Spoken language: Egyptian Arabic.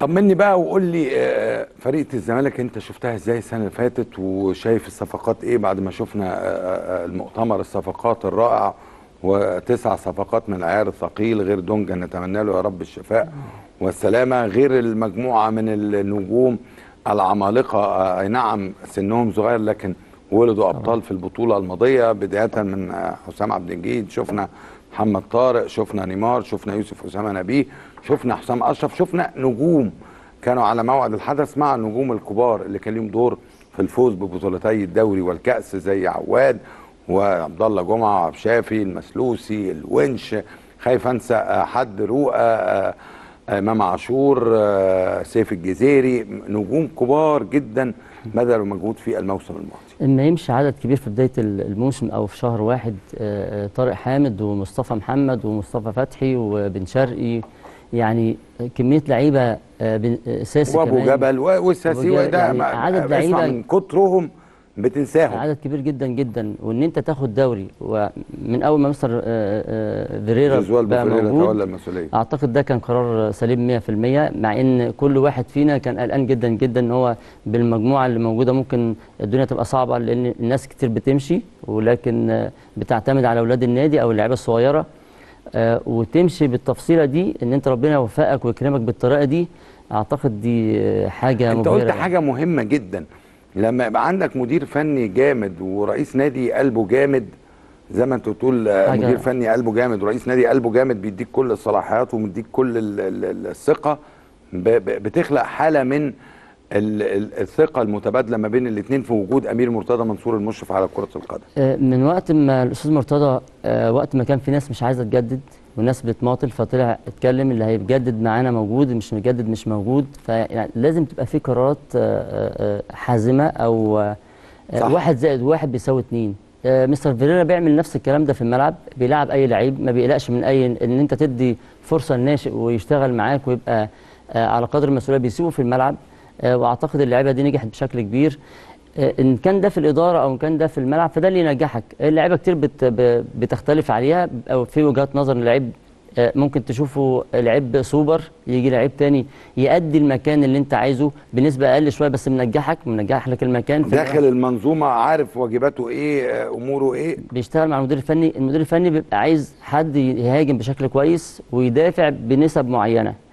طمني بقى وقول لي آه، فريقة الزمالك انت شفتها ازاي السنة اللي فاتت وشايف الصفقات ايه بعد ما شفنا آه، آه، المؤتمر الصفقات الرائع وتسع صفقات من العيار الثقيل غير دونجا نتمنى له يا رب الشفاء والسلامة غير المجموعة من النجوم العمالقة آه، اي نعم سنهم صغير لكن ولدوا ابطال في البطولة الماضية بداية من آه، حسام عبد المجيد شفنا محمد طارق شفنا نيمار شفنا يوسف اسامه نبيه شفنا حسام اشرف شفنا نجوم كانوا على موعد الحدث مع النجوم الكبار اللي كان ليهم دور في الفوز ببطولتي الدوري والكاس زي عواد وعبد الله جمعه وعبد شافي المسلوسي الونش خايف انسى آه، حد رؤى آه، آه، امام عاشور آه، سيف الجزيري نجوم كبار جدا بذلوا مجهود في الموسم الماضي اما يمشي عدد كبير في بدايه الموسم او في شهر واحد آه، آه، طارق حامد ومصطفى محمد ومصطفى فتحي وبن شرقي يعني كميه لعيبه آه، بن- آه، ساسي وابو كمان. جبل و- والساسي أبو جبل، وده يعني ما- عدد اسمع لعيبه من كترهم بتنساهم عدد كبير جدا جدا وان انت تاخد دوري ومن اول ما مستر آه، آه، فيريرا جوزوال بقى بوفريرا موجود تولى المسؤوليه اعتقد ده كان قرار سليم 100% مع ان كل واحد فينا كان قلقان جدا جدا ان هو بالمجموعه اللي موجوده ممكن الدنيا تبقى صعبه لان الناس كتير بتمشي ولكن آه، بتعتمد على اولاد النادي او اللعيبه الصغيره آه، وتمشي بالتفصيله دي ان انت ربنا يوفقك ويكرمك بالطريقه دي اعتقد دي آه، حاجه انت مبهره قلت حاجه مهمه جدا لما يبقى عندك مدير فني جامد ورئيس نادي قلبه جامد زي ما انت بتقول آه، حاجة- مدير فني قلبه جامد ورئيس نادي قلبه جامد بيديك كل الصلاحيات ومديك كل ال- ال- ال- الثقه ب- ب- بتخلق حاله من ال- ال- الثقه المتبادله ما بين الاثنين في وجود امير مرتضى منصور المشرف على كره القدم آه، من وقت ما الاستاذ مرتضى آه، وقت ما كان في ناس مش عايزه تجدد وناس بتماطل فطلع اتكلم اللي هيجدد معانا موجود مش مجدد مش موجود فلازم تبقى في قرارات آه، آه، آه، حازمه او آه، آه، صح. واحد زائد واحد بيساوي اتنين آه، مستر فيريرا بيعمل نفس الكلام ده في الملعب بيلعب اي لعيب ما بيقلقش من اي ان انت تدي فرصه لناشئ ويشتغل معاك ويبقى آه، على قدر المسؤوليه بيسيبه في الملعب آه، واعتقد اللعيبه دي نجحت بشكل كبير آه، ان كان ده في الاداره او ان كان ده في الملعب فده اللي ينجحك اللعيبه كتير بت ب- بتختلف عليها او في وجهات نظر لعيب آه، ممكن تشوفه لعيب سوبر يجي لعيب تاني يأدي المكان اللي انت عايزه بنسبه اقل شويه بس منجحك منجح لك المكان في داخل المنظومه عارف واجباته ايه آه، اموره ايه بيشتغل مع المدير الفني المدير الفني بيبقى عايز حد يهاجم بشكل كويس ويدافع بنسب معينه